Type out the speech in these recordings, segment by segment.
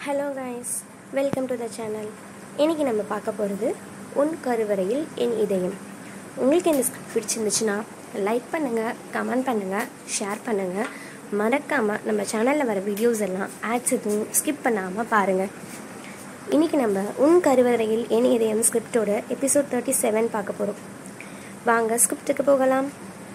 Hello guys welcome to the channel இன்றைக்கி நம்ம பார்க்க போகிறது உன் கருவறையில் என் இதயம் உங்களுக்கு இந்த ஸ்கிரிப்ட் பிடிச்சிருந்துச்சுன்னா லைக் பண்ணுங்கள் கமெண்ட் பண்ணுங்கள் ஷேர் பண்ணுங்கள் மறக்காமல் நம்ம சேனலில் வர வீடியோஸ் எல்லாம் ஆட்ஸ் எதுவும் ஸ்கிப் பண்ணாமல் பாருங்கள் இன்றைக்கி நம்ம உன் கருவறையில் என் இதயம் ஸ்கிரிப்டோட எபிசோட் தேர்ட்டி செவன் பார்க்க போகிறோம் வாங்க ஸ்கிரிப்டுக்கு போகலாம்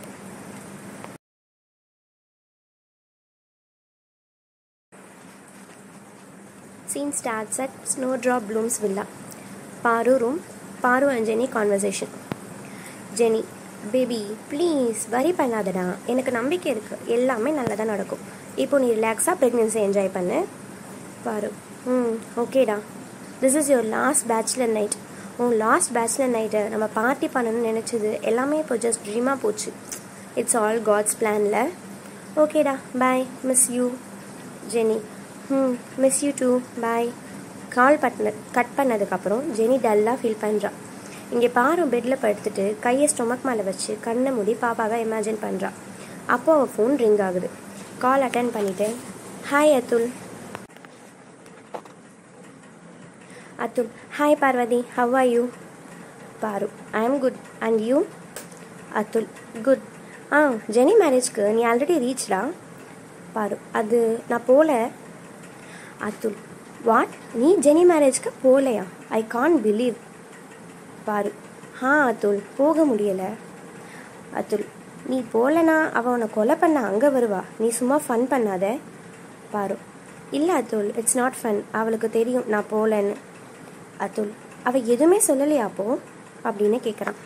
Scene starts at Snowdrop Bloom's villa. Paru room, Paru and Jenny conversation. Jenny, baby please worry பண்ணாதடா எனக்கு நம்பிக்கை இருக்குது எல்லாமே நல்லதாக நடக்கும் இப்போ நீ ரிலாக்ஸாக ப்ரெக்னென்சி என்ஜாய் பண்ணு பாரு ம் ஓகேடா this is your last bachelor night உன் லாஸ்ட் பேச்சுலர் நைட்டை நம்ம பார்ட்டி பண்ணணும்னு நினச்சது எல்லாமே இப்போ ஜஸ்ட் ட்ரீமாக போச்சு இட்ஸ் ஆல் காட்ஸ் பிளானில் ஓகேடா பாய் மிஸ் யூ ஜெனி ம் miss you too bye call பண்ண கட் பண்ணதுக்கப்புறம் ஜெனி டல்லாக ஃபீல் பண்ணுறா இங்கே பாரு பெட்டில் படுத்துட்டு கையை ஸ்டொமக் மேலே வச்சு கண்ணை மூடி பாப்பாவை இமேஜின் பண்ணுறா அப்போ அவள் ஃபோன் ரிங் ஆகுது கால் அட்டன் பண்ணிவிட்டு hi Atul Atul hi Parvathi how are you Paru I am good and you Atul good ஆ ஜெனி மேரேஜ்க்கு நீ ஆல்ரெடி ரீச்டா பாரு அது நான் போகல அத்துல் வாட் நீ ஜெனி மேரேஜ்க்கு போகலையா ஐ கான் பிலீவ் பாரு ஆ அத்துல் போக முடியலை அத்துல் நீ போகலனா அவள் உன்னை கொலை பண்ண அங்கே வருவா நீ சும்மா ஃபன் பண்ணாத பாரு இல்லை அத்துல் இட்ஸ் நாட் ஃபன் அவளுக்கு தெரியும் நான் போகலன்னு அத்துல் அவள் எதுவுமே சொல்லலையா அப்போ அப்படின்னு கேட்குறான்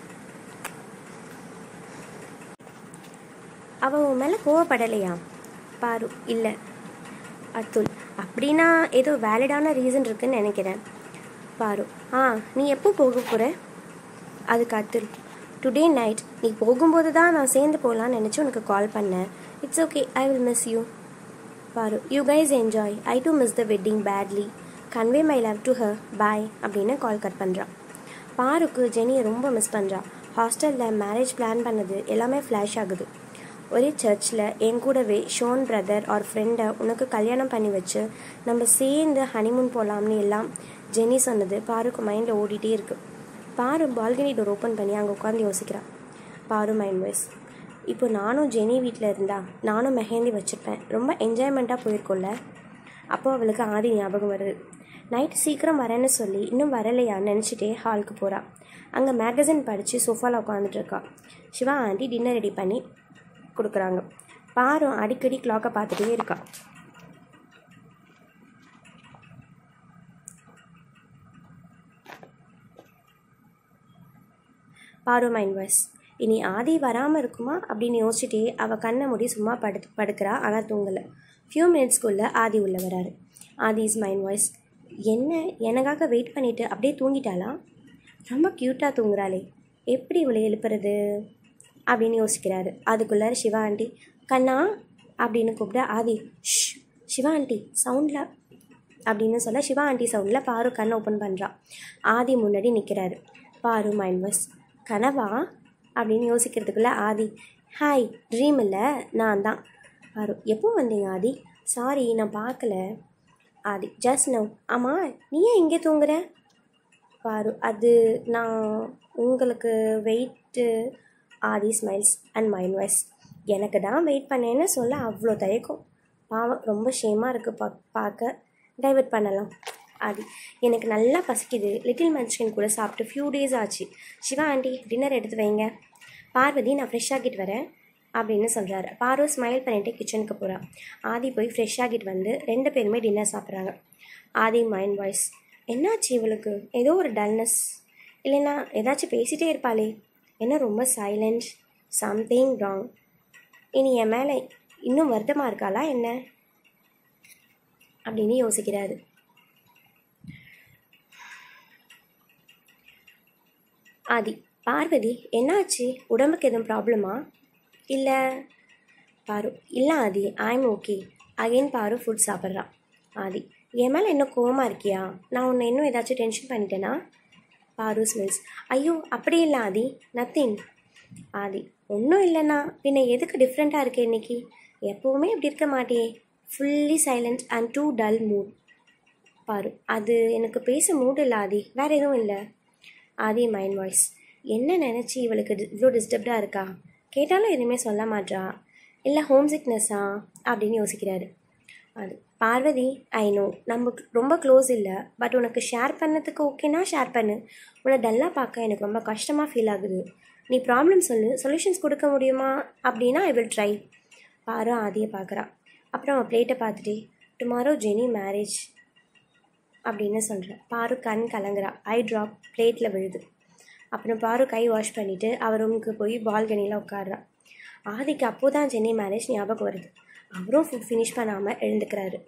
அவள் உன் மேலே கோவப்படலையா பாரு இல்லை அத்துல் அப்படின்னா ஏதோ வேலிடான ரீசன் இருக்குன்னு நினைக்கிறேன் பாரு ஆ நீ எப்போ போக போகிற அதுக்கு அத்துல் டுடே நைட் நீ போகும்போது தான் நான் சேர்ந்து போகலான்னு நினச்சி உனக்கு கால் பண்ணேன் it's okay I will miss you Paru you guys enjoy I do miss the wedding badly convey my love to her bye அப்படின்னு கால் கட் பண்ணுறான் பாருக்கு ஜெனியை ரொம்ப மிஸ் பண்ணுறா ஹாஸ்டலில் மேரேஜ் பிளான் பண்ணது எல்லாமே ஃப்ளாஷ் ஆகுது ஒரே சர்ச்சில் என் கூடவே ஷோன் பிரதர் ஆர் ஃப்ரெண்டை உனக்கு கல்யாணம் பண்ணி வச்சு நம்ம சேர்ந்து ஹனிமூன் போகலாம்னு எல்லாம் ஜெனி சொன்னது பாருக்கு மைண்டில் ஓடிட்டே இருக்கு பாரு பால்கனி டோர் ஓப்பன் பண்ணி அங்கே உட்காந்து யோசிக்கிறான் பாரு மைண்ட் வாய்ஸ் இப்போ நானும் ஜெனி வீட்டில் இருந்தா நானும் மெஹந்தி வச்சுருப்பேன் ரொம்ப என்ஜாய்மெண்ட்டாக போயிருக்கோம்ல அப்போ அவளுக்கு ஆதி ஞாபகம் வருது நைட் சீக்கிரம் வரேன்னு சொல்லி இன்னும் வரலையான்னு நினச்சிட்டே ஹாலுக்கு போகிறா அங்கே மேகசின் படித்து சோஃபாவில் உட்காந்துட்டு இருக்கா சிவா ஆண்டி டின்னர் ரெடி பண்ணி கொடுக்குறாங்க பாரும் அடிக்கடி கிளாக்கை பார்த்துட்டே இருக்கா பாரு மைண்ட் வாய்ஸ் இனி ஆதி வராமல் இருக்குமா அப்படின்னு யோசிச்சுட்டே அவள் கண்ணை மூடி சும்மா படு படுக்கிறா ஆனால் தூங்கலை ஃபியூ மினிட்ஸ்க்குள்ளே ஆதி உள்ள வராரு ஆதி இஸ் மைண்ட் வாய்ஸ் என்ன எனக்காக வெயிட் பண்ணிவிட்டு அப்படியே தூங்கிட்டாளா ரொம்ப க்யூட்டாக தூங்குறாளே எப்படி இவளை எழுப்புறது அப்படின்னு யோசிக்கிறாரு அதுக்குள்ளார சிவா ஆண்டி கண்ணா அப்படின்னு கூப்பிட ஆதி ஷ் சிவா ஆண்டி சவுண்டில் அப்படின்னு சொல்ல சிவா ஆண்டி சவுண்டில் பாரு கண்ணை ஓப்பன் பண்ணுறா ஆதி முன்னாடி நிற்கிறாரு பாரு மைண்ட் வாய்ஸ் கனவா அப்படின்னு யோசிக்கிறதுக்குள்ளே ஆதி ஹாய் ட்ரீம் இல்லை நான் தான் பாரு எப்போ வந்தீங்க ஆதி சாரி நான் பார்க்கல ஆதி ஜஸ்ட் நவ் ஆமாம் நீ ஏன் இங்கே தூங்குற பாரு அது நான் உங்களுக்கு wait Aadhi smiles and mind voice எனக்கு தான் வெயிட் பண்ணேன்னு சொல்ல அவ்வளோ தயக்கம் பாவம் ரொம்ப ஷேமாக இருக்குது பா பார்க்க டைவர்ட் பண்ணலாம் ஆதி எனக்கு நல்லா பசிக்குது லிட்டில் மன்ச்சின் கூட சாப்பிட்டு ஃபியூ டேஸ் ஆச்சு சிவா ஆண்டி டின்னர் எடுத்து வைங்க பார்வதி நான் ஃப்ரெஷ் ஆகிட்டு வரேன் அப்படின்னு சொல்கிறாரு பாரு ஸ்மைல் பண்ணிட்டு கிச்சனுக்கு போகிறா ஆதி போய் ஃப்ரெஷ் ஆகிட்டு வந்து ரெண்டு பேருமே டின்னர் சாப்பிட்றாங்க ஆதி மைண்ட் வாய்ஸ் என்னாச்சு இவளுக்கு ஏதோ ஒரு டல்னஸ் இல்லைன்னா ஏதாச்சும் பேசிகிட்டே இருப்பாளே என்ன ரொம்ப சைலண்ட் சம்திங் ராங் இனி என் மேலே இன்னும் வருத்தமாக இருக்காளா என்ன அப்படின்னு யோசிக்கிறாரு ஆதி பார்வதி என்னாச்சு உடம்புக்கு எதுவும் ப்ராப்ளமா இல்லை பாரு இல்லை Aadhi I'm okay again Paru food சாப்பிட்றா ஆதி என் மேலே இன்னும் கோவமாக இருக்கியா நான் உன்னை இன்னும் ஏதாச்சும் டென்ஷன் பண்ணிட்டேனா பாரு ஸ்மெல்ஸ் ஐயோ அப்படி இல்லை ஆதி நத்திங் ஆதி ஒன்றும் இல்லைண்ணா பின்ன எதுக்கு டிஃப்ரெண்ட்டாக இருக்கு இன்னைக்கு எப்போவுமே இப்படி இருக்க மாட்டியே fully silent and too dull mood Paru அது எனக்கு பேச மூடு இல்லை ஆதி வேறு எதுவும் இல்லை ஆதி மைண்ட் வாய்ஸ் என்ன நினச்சி இவளுக்கு டி- இவ்வளோ டிஸ்டர்ப்டாக இருக்கா கேட்டாலும் எதுவுமே சொல்ல மாட்றா இல்லை ஹோம் சிக்னஸ்ஸா அப்படின்னு யோசிக்கிறாரு அது பார்வதி ஐ நோ நம்ம ரொம்ப க்ளோஸ் இல்லை பட் உனக்கு ஷேர் பண்ணதுக்கு ஓகேனா ஷேர் பண்ணு உன்னை டல்லாக பார்க்க எனக்கு ரொம்ப கஷ்டமாக ஃபீல் ஆகுது நீ ப்ராப்ளம் சொல்லு சொல்யூஷன்ஸ் கொடுக்க முடியுமா அப்படின்னா ஐ வில் ட்ரை பாரு ஆதியை பார்க்குறா அப்புறம் அவன் பிளேட்டை பார்த்துட்டு டுமாரோ ஜெனி மேரேஜ் அப்படின்னு சொல்கிறேன் பாரு கண் கலங்குறா ஐ ட்ராப் பிளேட்டில் விழுது அப்புறம் பாரு கை வாஷ் பண்ணிவிட்டு அவர் ரூமுக்கு போய் பால்கனியில் உட்காடுறா ஆதிக்கு அப்போ தான் ஜெனி மேரேஜ் ஞாபகம் வருது அவரும் ஃபுட் ஃபினிஷ் பண்ணாமல் எழுந்துக்கிறாரு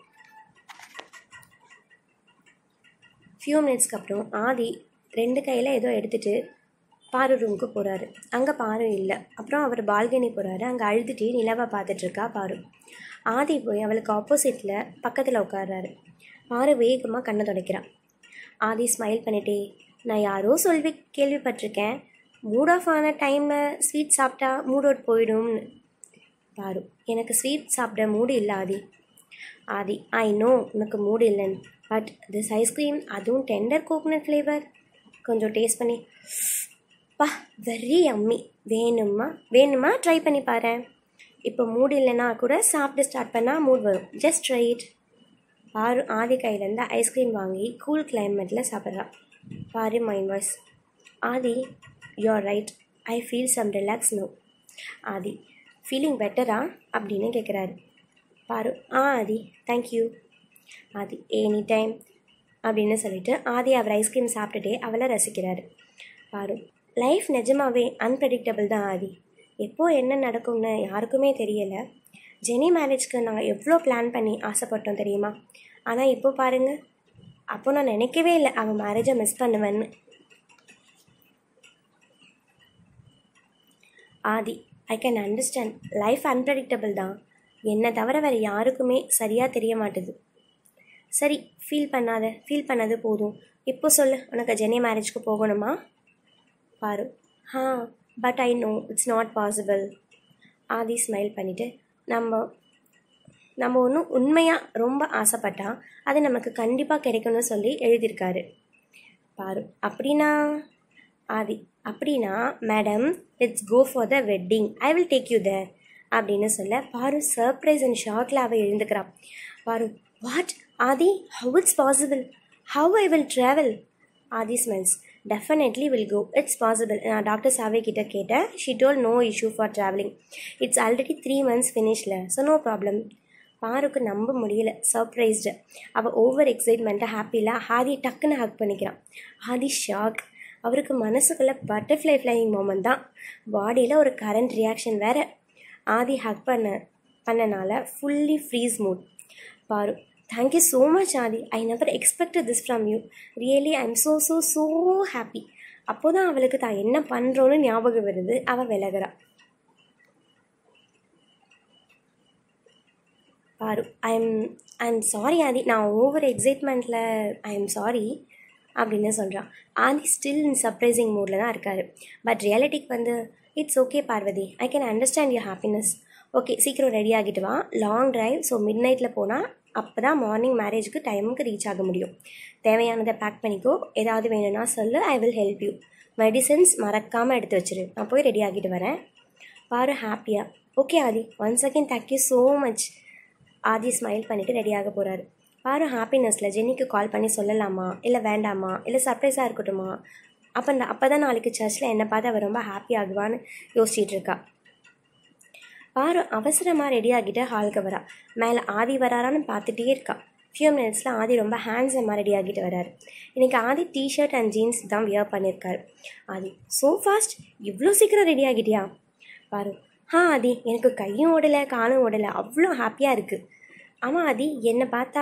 ஃபியூ மினிட்ஸ்க்கு அப்புறம் ஆதி ரெண்டு கையில் ஏதோ எடுத்துகிட்டு பாரு ரூமுக்கு போகிறாரு அங்கே பாரு இல்லை அப்புறம் அவர் பால்கனி போகிறாரு அங்கே அழுதுட்டு நிலவை பார்த்துட்ருக்கா பாரு ஆதி போய் அவளுக்கு ஆப்போசிட்டில் பக்கத்தில் உட்கார்றாரு பாரு வேகமாக கண்ணை துடைக்கிறான் ஆதி ஸ்மைல் பண்ணிட்டே நான் யாரோ சொல்லி கேள்விப்பட்டிருக்கேன் மூட் ஆஃப் ஆன டைமில் ஸ்வீட் சாப்பிட்டா மூட் அவுட் போயிடும்னு பாரு எனக்கு ஸ்வீட் சாப்பிட மூடு இல்லை ஆதி ஆதி ஐ நோ உனக்கு மூடு இல்லைன்னு பட் திஸ் ஐஸ்கிரீம் அதுவும் டெண்டர் கோகனட் ஃப்ளேவர் கொஞ்சம் டேஸ்ட் பண்ணி பா வெரி அம்மி வேணுமா வேணுமா ட்ரை பண்ணி பாரு இப்போ மூடு இல்லைன்னா கூட சாப்பிட்டு ஸ்டார்ட் பண்ணால் மூட் வரும் ஜஸ்ட் ட்ரை இட் பாரு ஆதி கையிலேருந்து ஐஸ்கிரீம் வாங்கி கூல் கிளைமேட்டில் சாப்பிட்றா Paru mind voice Aadhi you're right I feel some relax no Aadhi feeling பெட்டரா அப்படின்னு கேட்குறாரு பாரு ஆ Aadhi thank you Aadhi any time அப்படின்னு சொல்லிட்டு ஆதி அவர் ஐஸ்கிரீம் சாப்பிட்டுட்டே அவளை ரசிக்கிறாரு பாரு லைஃப் நிஜமாவே அன்பிரடிக்டபிள் தான் ஆதி எப்போ என்ன நடக்கும்னு யாருக்குமே தெரியலை ஜெனி மேரேஜ்க்கு நாங்கள் எவ்வளோ பிளான் பண்ணி ஆசைப்பட்டோம் தெரியுமா ஆனால் இப்போ பாருங்க அப்போ நான் நினைக்கவே இல்லை அவன் மேரேஜை மிஸ் பண்ணுவேன்னு Aadhi I can understand life unpredictable தான் என்னை தவிர வேறு யாருக்குமே சரியாக தெரிய மாட்டுது சரி ஃபீல் பண்ணாத ஃபீல் பண்ணது போதும் இப்போ சொல்லு உனக்கு ஜெனி மேரேஜ்க்கு போகணுமா பாரு ஹா but I know it's not possible Aadhi smile பண்ணிவிட்டு நம்ம நம்ம ஒன்றும் உண்மையாக ரொம்ப ஆசைப்பட்டா அது நமக்கு கண்டிப்பாக கிடைக்கும்னு சொல்லி எழுதியிருக்காரு பாரு அப்படின்னா ஆதி அப்படின்னா madam let's go for the wedding I will take you there அப்படின்னு சொல்ல பாரு சர்ப்ரைஸ் அண்ட் ஷாக்கில் அவள் எழுந்துக்கிறான் Paru what Aadhi how it's possible how I will travel Aadhi smiles definitely will go it's possible நான் டாக்டர் சாவே கிட்ட கேட்டேன் she told no issue for travelling it's already three months ஃபினிஷில் ஸோ நோ ப்ராப்ளம் பாருக்கு நம்ப முடியல சர்ப்ரைஸ்டு அவள் ஓவர் எக்ஸைட்மெண்ட்டாக ஹாப்பியில் ஆதி டக்குன்னு ஹக் பண்ணிக்கிறான் ஆதி ஷாக் அவருக்கு மனசுக்குள்ளே பட்டர்ஃப்ளை ஃப்ளையிங் மூமெண்ட் தான் பாடியில் ஒரு கரண்ட் ரியாக்ஷன் வேறு ஆதி ஹக் பண்ண பண்ணனால fully freeze mood Paru thank you so much Aadhi I never expected this from you really I am so so so happy அப்போ தான் அவளுக்கு தான் என்ன பண்ணுறோன்னு ஞாபகம் வருது அவள் விலகிறா Paru I am I am sorry Aadhi நான் ஓவர் எக்ஸைட்மெண்ட்டில் ஐ எம் சாரி அப்படின்னு சொல்கிறான் ஆதி ஸ்டில் இன் சர்ப்ரைசிங் மூடில் தான் இருக்கார் பட் ரியாலிட்டிக்கு வந்து it's okay Parvathi I can understand your happiness okay சீக்கிரம் ரெடி ஆகிட்டு வா லாங் டிரைவ் ஸோ மிட் நைட்டில் போனால் அப்போ தான் மார்னிங் மேரேஜுக்கு டைமுக்கு ரீச் ஆக முடியும் தேவையானதை பேக் பண்ணிக்கோ ஏதாவது வேணும்னா சொல்லு I will help you medicines மறக்காமல் எடுத்து வச்சிரு நான் போய் ரெடி ஆகிட்டு வரேன் பாரு ஹாப்பியாக okay Aadhi once again thank you so much Aadhi smile பண்ணிவிட்டு ரெடியாக போகிறாரு பாரு ஹாப்பினஸில் ஜென்னிக்கு கால் பண்ணி சொல்லலாமா இல்லை வேண்டாமா இல்லை சர்ப்ரைஸாக இருக்கட்டுமா அப்போ அப்போ தான் நாளைக்கு சர்ச்சில் என்னை பார்த்து அவள் ரொம்ப ஹாப்பி ஆகுவான்னு யோசிச்சிட்டு இருக்கா பாரு அவசரமாக ரெடி ஆகிட்டு ஹாலுக்கு வரா மேலே ஆதி வராரான்னு பார்த்துட்டே இருக்கா ஃபியூ மினிட்ஸில் ஆதி ரொம்ப ஹேண்ட்ஸமாக ரெடி ஆகிட்டு வராரு இன்றைக்கி ஆதி டிஷர்ட் அண்ட் ஜீன்ஸ் தான் வியர் பண்ணியிருக்காரு ஆதி ஸோ ஃபாஸ்ட் இவ்வளோ சீக்கிரம் ரெடி ஆகிட்டியா பாரு ஆ ஆதி எனக்கு கையும் ஓடலை காலும் ஓடலை அவ்வளோ ஹாப்பியாக இருக்குது ஆமாம் ஆதி என்னை பார்த்தா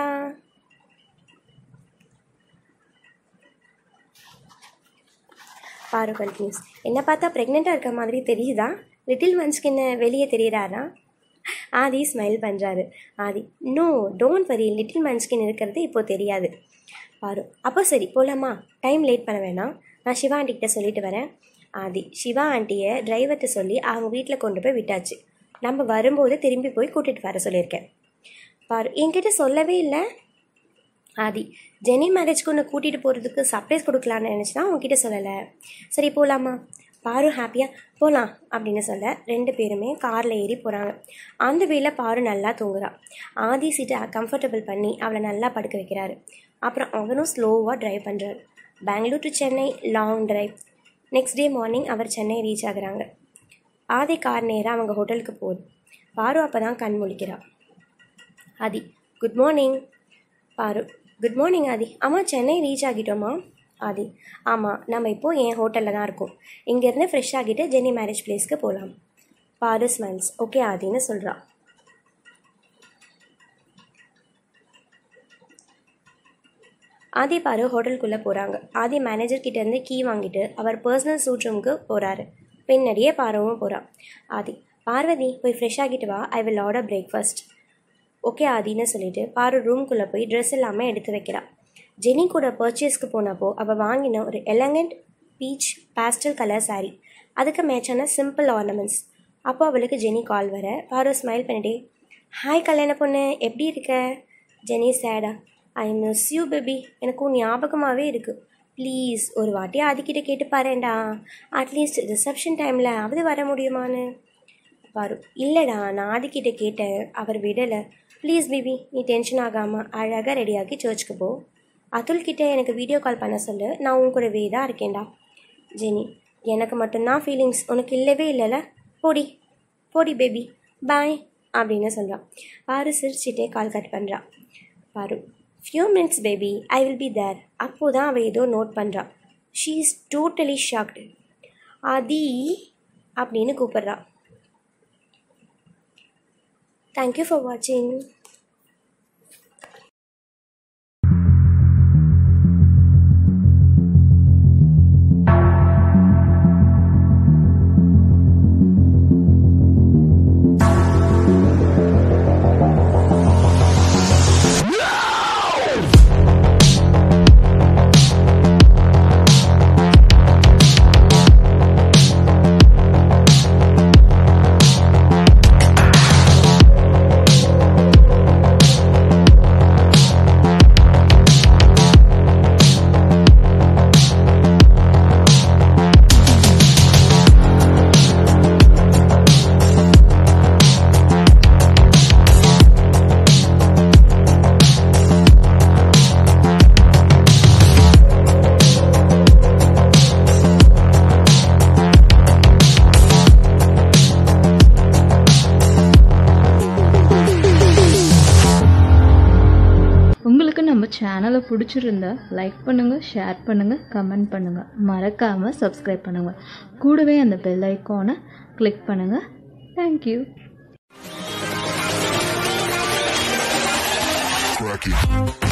பாரு கண்டினியூஸ் என்னை பார்த்தா ப்ரெக்னெண்ட்டாக இருக்க மாதிரி தெரியுதா லிட்டில் மன்ஸ்க்கு என்ன வெளியே தெரியுறாரா ஆதி ஸ்மைல் பண்ணுறாரு Aadhi no don't worry little மன்ஸ்கின் இருக்கிறது இப்போ தெரியாது பாரு அப்போ சரி போகலாமா டைம் லேட் பண்ண வேணாம் நான் சிவா ஆண்டிக்கிட்ட சொல்லிட்டு வரேன் ஆதி சிவா ஆண்டியை டிரைவர்கிட்ட சொல்லி அவங்க வீட்டில் கொண்டு போய் விட்டாச்சு நம்ம வரும்போது திரும்பி போய் கூட்டிகிட்டு வர சொல்லியிருக்கேன் பாரு என்கிட்ட சொல்லவே இல்லை ஆதி ஜெனி மேரேஜ்க்கு உன்னை கூட்டிகிட்டு போகிறதுக்கு சர்ப்ரைஸ் கொடுக்கலான்னு நினச்சினா உங்ககிட்ட சொல்லலை சரி போகலாமா பாரு ஹாப்பியாக போகலாம் அப்படின்னு சொல்ல ரெண்டு பேருமே காரில் ஏறி போகிறாங்க அந்த வேல பாரு நல்லா தூங்குறா ஆதி சீட்டை கம்ஃபர்டபுள் பண்ணி அவளை நல்லா படுக்க வைக்கிறாரு அப்புறம் அவனும் ஸ்லோவாக ட்ரைவ் பண்ணுறாரு Bangalore to Chennai long drive next day morning அவர் சென்னை ரீச் ஆகுறாங்க ஆதி கார் நேராக அவங்க ஹோட்டலுக்கு போகுது பாரு அப்போ தான் கண் முழிக்கிறா Aadhi good morning Paru good morning Aadhi ஆமாம் சென்னை ரீச் ஆகிட்டோமா ஆதி ஆமாம் நம்ம இப்போது என் ஹோட்டலில் தான் இருக்கோம் இங்கேருந்து ஃப்ரெஷ் ஆகிட்டு ஜெனி மேரேஜ் பிளேஸ்க்கு போகலாம் பாரு ஸ்மைல்ஸ் ஓகே ஆதின்னு சொல்கிறா ஆதி பாரு ஹோட்டலுக்குள்ளே போகிறாங்க ஆதி மேனேஜர் கிட்டேருந்து கீ வாங்கிட்டு அவர் பர்சனல் சூட் ரூமுக்கு போகிறாரு பின்னாடியே பாருவும் போகிறான் ஆதி பார்வதி போய் ஃப்ரெஷ் ஆகிட்டு வா I will order breakfast okay ஆதின்னு சொல்லிட்டு பாரு ரூம்குள்ளே போய் ட்ரெஸ் எல்லாமே எடுத்து வைக்கிறா ஜெனி கூட பர்ச்சேஸ்க்கு போனப்போ அவள் வாங்கின ஒரு elegant peach pastel colour saree அதுக்கு மேட்சான சிம்பிள் ஆர்னமெண்ட்ஸ் அப்போ அவளுக்கு ஜெனி கால் வர பாரு ஸ்மைல் பண்ணிட்டே ஹாய் கல்யாண பொண்ணு எப்படி இருக்க ஜெனி சேடா ஐ மிஸ் யூ பேபி எனக்கு உன் ஞாபகமாகவே இருக்குது ப்ளீஸ் ஒரு வாட்டி ஆதிக்கிட்ட கேட்டு பாருடா அட்லீஸ்ட் ரிசப்ஷன் டைமில் அவது வர முடியுமான்னு பாரு இல்லைடா நான் ஆதிக்கிட்ட கேட்டேன் அவர் விடலை ப்ளீஸ் பேபி நீ டென்ஷன் ஆகாமல் அழகாக ரெடியாகி சர்ச்சுக்கு போ அதுல் கிட்ட எனக்கு வீடியோ கால் பண்ண சொல்லு நான் உன் கூடவே தான் இருக்கேன்டா ஜெனி எனக்கு மட்டும்தான் ஃபீலிங்ஸ் உனக்கு இல்லவே இல்லைல்ல போடி போடி பேபி பாய் அப்படின்னு சொல்கிறான் பாரு சிரிச்சிட்டே கால் கட் பண்ணுறா Paru few minutes baby I will be there அப்போ தான் அவள் ஏதோ நோட் பண்ணுறா she is totally shocked Aadhi அப்படின்னு கூப்பிட்றா தேங்க்யூ ஃபார் வாட்சிங் உங்களுக்கு நம்ம சேனலை பிடிச்சிருந்தா லைக் பண்ணுங்கள் ஷேர் பண்ணுங்கள் கமெண்ட் பண்ணுங்கள் மறக்காமல் சப்ஸ்கிரைப் பண்ணுங்கள் கூடவே அந்த பெல் ஐக்கானை கிளிக் பண்ணுங்கள் தேங்க்யூ Cracky.